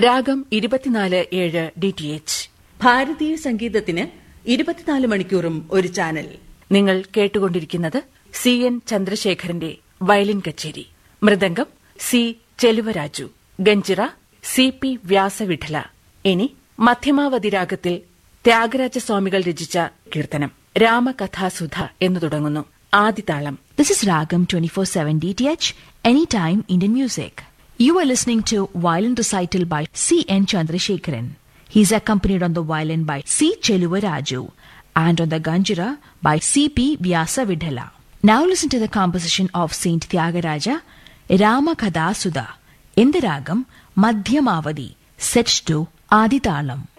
രാഗം ഇരുപത്തിനാല് ഏഴ് ഡി ടി എച്ച് ഭാരതീയ സംഗീതത്തിന് ഇരുപത്തിനാല് മണിക്കൂറും ഒരു ചാനൽ നിങ്ങൾ കേട്ടുകൊണ്ടിരിക്കുന്നത് സി എൻ ചന്ദ്രശേഖരന്റെ വയലിൻ കച്ചേരി mridangam C Cheluvaraju ganjira C P Vyasavittala ഇനി മധ്യമാവതി രാഗത്തിൽ ത്യാഗരാജസ്വാമികൾ രചിച്ച കീർത്തനം രാമകഥാസുധ എന്നു തുടങ്ങുന്നു ആദിതാളം This is Ragam 24/7 DTH Anytime Indian Music. You are listening to Violin Recital by C. N. Chandrasekharan. He is accompanied on the violin by C. Cheluvaraju and on the ganjira by C. P. Vyasa Vidhala. Now listen to the composition of Saint Tyagaraja, Rama Kadasudha, in the Ragam Madhyamavadi, set to Aditalam.